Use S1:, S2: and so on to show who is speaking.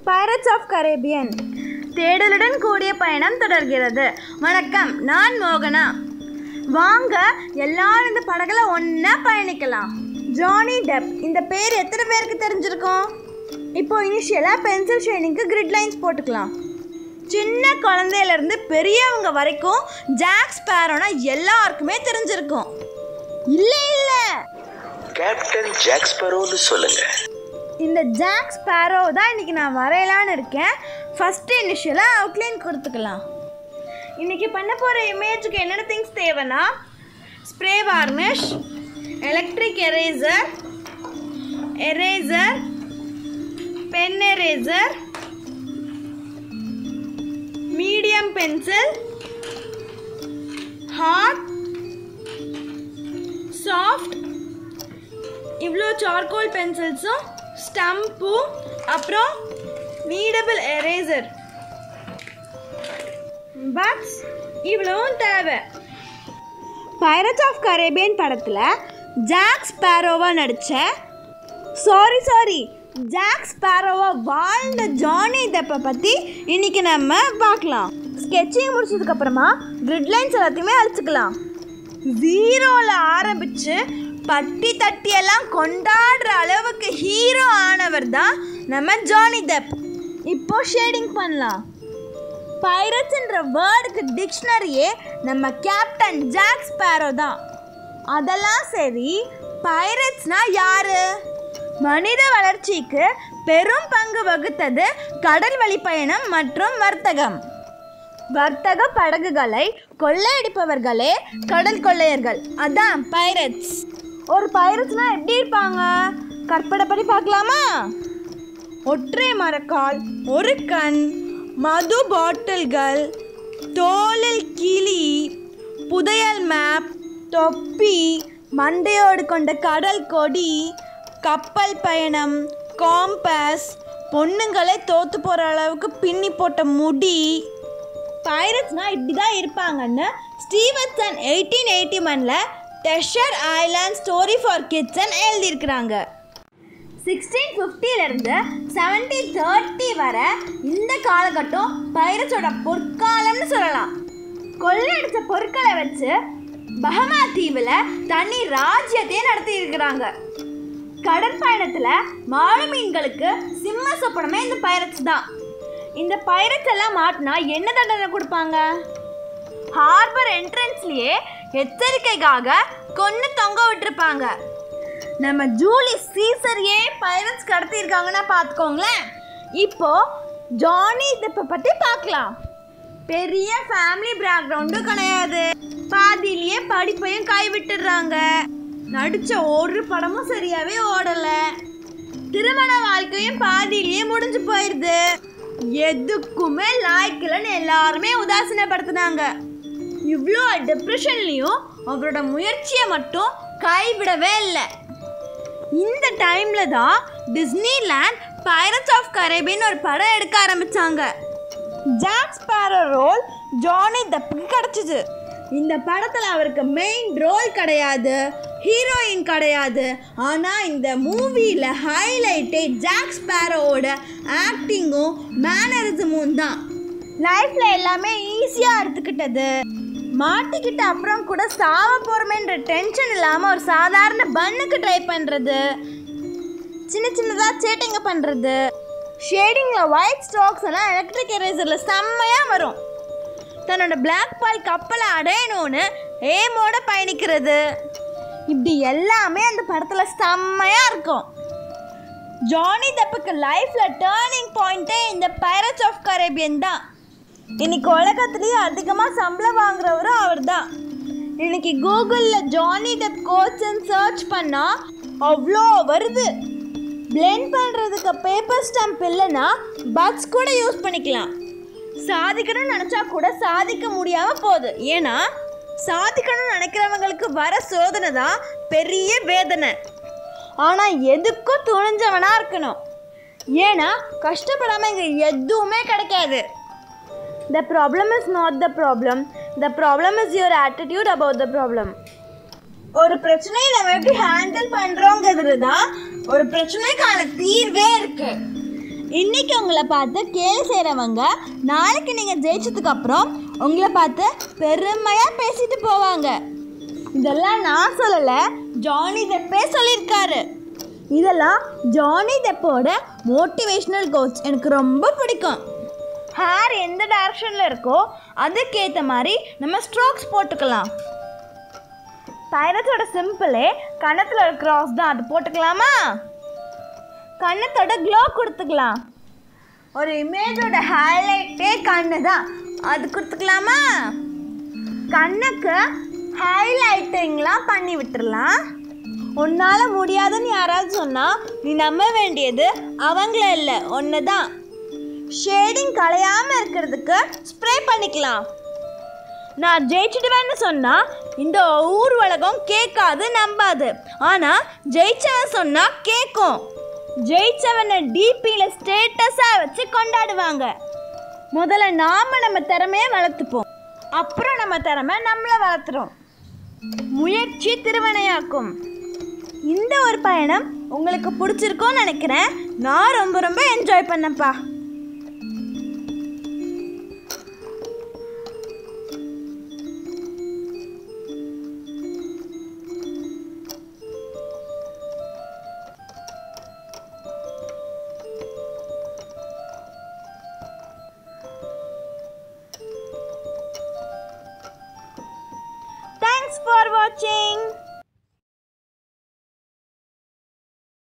S1: Pirates of Caribbean தேடலுடன் கூடிய பயணம் தொடர்கிறது வணக்கம் நான் மோகனா வாங்க எல்லாரும் இந்த படகுல ஒன்றா பயணிக்கலாம் ஜானி டெப் இந்த பேர் எத்தனை பேருக்கு தெரிஞ்சிருக்கும் இப்போ இனிஷியலாக பென்சில் ஷைனிங்க்கு கிரிட் லைன்ஸ் போட்டுக்கலாம் சின்ன குழந்தையிலேருந்து பெரியவங்க வரைக்கும் ஜாக் ஸ்பேரோனா எல்லாருக்குமே தெரிஞ்சிருக்கும் இல்லை இல்லை
S2: கேப்டன் ஜாக் ஸ்பரோன்னு சொல்லுங்க
S1: இந்த ஜாக் ஸ்பேரோ தான் இன்னைக்கு நான் வரையலான்னு இருக்கேன் ஃபஸ்ட்டு இனிஷியலாக அவுட்லைன் கொடுத்துக்கலாம் இன்னைக்கு பண்ண போகிற இமேஜுக்கு என்னென்ன திங்ஸ் தேவைன்னா spray varnish electric eraser eraser pen eraser medium pencil hard soft இவ்வளோ சார்கோல் பென்சில்ஸும் ஸ்டம்பும் அப்புறம் நீடபிள் எரேசர் பட்ஸ் இவ்வளவும் தேவை பைரட்ஸ் ஆஃப் கரேபியன் படத்தில் ஜாக் ஸ்பேரோவா நடித்த சாரி சாரி ஜாக் ஸ்பேரோவா வாழ்ந்த ஜானி டெப்பை பற்றி இன்னைக்கு நம்ம பார்க்கலாம் ஸ்கெட்சிங் முடிச்சதுக்கப்புறமா கிரிட் லைன்ஸ் எல்லாத்தையுமே அழிச்சுக்கலாம் ஜீரோவில் ஆரம்பித்து பட்டி தட்டியெல்லாம் கொண்டாடுற அளவுக்கு ஹீரோ ஆனவர் தான் நம்ம ஜானி டெப் இப்போ ஷேடிங் பண்ணலாம் பைரட்ஸ்ன்ற வேர்டுக்கு டிக்ஷனரியே நம்ம கேப்டன் ஜாக் ஸ்பேரோ தான் அதெல்லாம் சரி பைரட்ஸ்னா யாரு மனித வளர்ச்சிக்கு பெரும் பங்கு வகுத்தது கடல் வழி பயணம் மற்றும் வர்த்தகம் வர்த்தக படகுகளை கொள்ளையடிப்பவர்களே கடல் கொள்ளையர்கள் அதான் பைரட்ஸ் ஒரு பைரட்ஸ்னா எப்படி இருப்பாங்க கற்பனை பண்ணி பார்க்கலாமா ஒற்றை மரக்கால் ஒரு கண் மது பாட்டில்கள் தோலில் கிளி புதையல் மேப் தொப்பி மண்டையோடு கொண்ட கடல் கொடி கப்பல் பயணம் காம்பஸ் பொண்ணுங்களே தோத்து போகிற அளவுக்கு பின்னி போட்ட முடி பைரட்ஸ்னால் இப்படி தான் இருப்பாங்கன்னு ஸ்டீவன்சன் எயிட்டீன் எயிட்டி ஒனில் டெஷர் ஐலாண்ட் ஸ்டோரி ஃபார் கிட்ஸ்ன்னு எழுதியிருக்கிறாங்க சிக்ஸ்டீன் ஃபிஃப்டியிலேருந்து செவன்டீன் தேர்ட்டி வரை இந்த காலகட்டம் பைரட்ஸோட பொற்காலம்னு சொல்லலாம் கொள்ளையடிச்ச பொருட்களை வச்சு பஹமா தீவில் தனி ராஜ்யத்தையே நடத்தி இருக்கிறாங்க கடற்பயணத்தில் மாலு மீன்களுக்கு சிம்ம சொப்பனமே இந்த பைரட்ஸ் தான் இந்த பைரட்ஸ் எல்லாம் மாட்டினா என்ன தண்டனை கொடுப்பாங்க ஹார்பர் என்ட்ரன்ஸ்லயே எச்சரிக்கைக்காக கொன்று தொங்க விட்டுருப்பாங்க நம்ம ஜூலி சீசரையே பைரட்ஸ் கடத்தியிருக்காங்கன்னா பார்த்துக்கோங்களேன் இப்போ ஜானி டெப்பை பற்றி பார்க்கலாம் பெரிய ஃபேமிலி பேக்ரவுண்டும் கிடையாது பாதியிலேயே படிப்பையும் கைவிட்டுடுறாங்க நடித்த ஒரு படமும் சரியாகவே ஓடலை திருமண வாழ்க்கையும் பாதியிலேயே முடிஞ்சு போயிடுது எதுக்குமே லாய்க்கலன்னு எல்லாருமே உதாசீனப்படுத்தினாங்க இவ்வளோ டிப்ரெஷன்லேயும் அவரோட முயற்சியை மட்டும் கைவிடவே இல்லை இந்த டைமில் தான் டிஸ்னிலேண்ட் பைரட்ஸ் ஆஃப் கரேபியன் ஒரு படம் எடுக்க ஆரம்பித்தாங்க ஜாக் ஸ்பேரோ ரோல் ஜானி டெப்புக்கு கிடச்சிது இந்த படத்தில் அவருக்கு மெயின் ரோல் கிடையாது ஹீரோயின் கிடையாது ஆனால் இந்த மூவியில் ஹைலைட்டே ஜாக் ஸ்பேரோவோட ஆக்டிங்கும் மேனரிசமும் தான் லைஃப்பில் எல்லாமே ஈஸியாக எடுத்துக்கிட்டது மாட்டிக்கிட்ட அப்புறம் கூட சாவ போகிறோமேன்ற டென்ஷன் இல்லாமல் ஒரு சாதாரண பண்ணுக்கு ட்ரை பண்ணுறது சின்ன சின்னதாக சேட்டிங்க பண்ணுறது ஷேடிங்கில் ஒயிட் ஸ்ட்ரோக்ஸ் எல்லாம் எலக்ட்ரிக் எரேசரில் செம்மையாக வரும் தன்னோட பிளாக் பால் கப்பலை அடையணும்னு ஏமோட பயணிக்கிறது இப்படி எல்லாமே அந்த படத்தில் செம்மையாக இருக்கும் ஜானி டெப்புக்கு லைஃப்பில் டேர்னிங் பாயிண்ட்டே இந்த பைரட்ஸ் ஆஃப் கரேபியன் தான் இன்னைக்கு உலகத்துலேயே அதிகமாக சம்பளம் வாங்குறவரும் அவர் தான் இன்னைக்கு கூகுளில் ஜானி டெப் கோச்சன் சர்ச் பண்ணால் அவ்வளோ வருது பிளெண்ட் பண்ணுறதுக்கு பேப்பர் ஸ்டாம்ப் இல்லைன்னா பட்ஸ் கூட யூஸ் பண்ணிக்கலாம் சாதிக்கணும்னு நினச்சா கூட சாதிக்க முடியாமல் போகுது ஏன்னா சாதிக்கணும்னு நினைக்கிறவங்களுக்கு வர சோதனை தான் பெரிய வேதனை ஆனால் எதுக்கும் துணிஞ்சவனாக இருக்கணும் ஏன்னா கஷ்டப்படாமல் இங்கே எதுவுமே கிடைக்காது the problem is not the problem the problem is your attitude about the problem ஒரு பிரச்சனையை நம்ம எப்படி ஹேண்டில் பண்ணுறோங்கிறது தான் ஒரு பிரச்சனைக்கான தீர்வே இருக்கு இன்னைக்கு உங்களை பார்த்து கேலி செய்கிறவங்க நாளைக்கு நீங்கள் ஜெயிச்சதுக்கு அப்புறம் உங்களை பார்த்து பெருமையாக பேசிட்டு போவாங்க இதெல்லாம் நான் சொல்லலை ஜானி தெப்பே சொல்லியிருக்காரு இதெல்லாம் ஜானி தெப்போட மோட்டிவேஷ்னல் கோச் எனக்கு ரொம்ப பிடிக்கும் ஹேர் எந்த டைரக்ஷனில் இருக்கோ அதுக்கேற்ற மாதிரி நம்ம ஸ்ட்ரோக்ஸ் போட்டுக்கலாம் பைரத்தோட சிம்பிளே கன்னத்தில் ஒரு கிராஸ் தான் அது போட்டுக்கலாமா கண்ணத்தோட க்ளோ கொடுத்துக்கலாம் ஒரு இமேஜோட ஹைலைட்டே கண்ணு தான் அது கொடுத்துக்கலாமா கண்ணுக்கு ஹைலைட்டிங்லாம் பண்ணி விட்டுறலாம் உன்னால் முடியாதுன்னு யாராவது சொன்னால் நீ நம்ப வேண்டியது அவங்கள இல்லை ஒன்று தான் ஷேடிங் கலையாமல் இருக்கிறதுக்கு ஸ்ப்ரே பண்ணிக்கலாம் நான் ஜெயிச்சிடுவேன்னு சொன்னால் இந்த ஊர் உலகம் கேட்காது நம்பாது ஆனால் ஜெயிச்சவன் சொன்னால் கேட்கும் ஜெயிச்சவனை டிபியில் ஸ்டேட்டஸாக வச்சு கொண்டாடுவாங்க முதல்ல நாம் நம்ம திறமையை வளர்த்துப்போம் அப்புறம் நம்ம திறமை நம்மளை வளர்த்துறோம் முயற்சி திருவனையாக்கும் இந்த ஒரு பயணம் உங்களுக்கு பிடிச்சிருக்கோன்னு நினைக்கிறேன் நான் ரொம்ப ரொம்ப என்ஜாய் பண்ணேன்ப்பா Thanks for watching.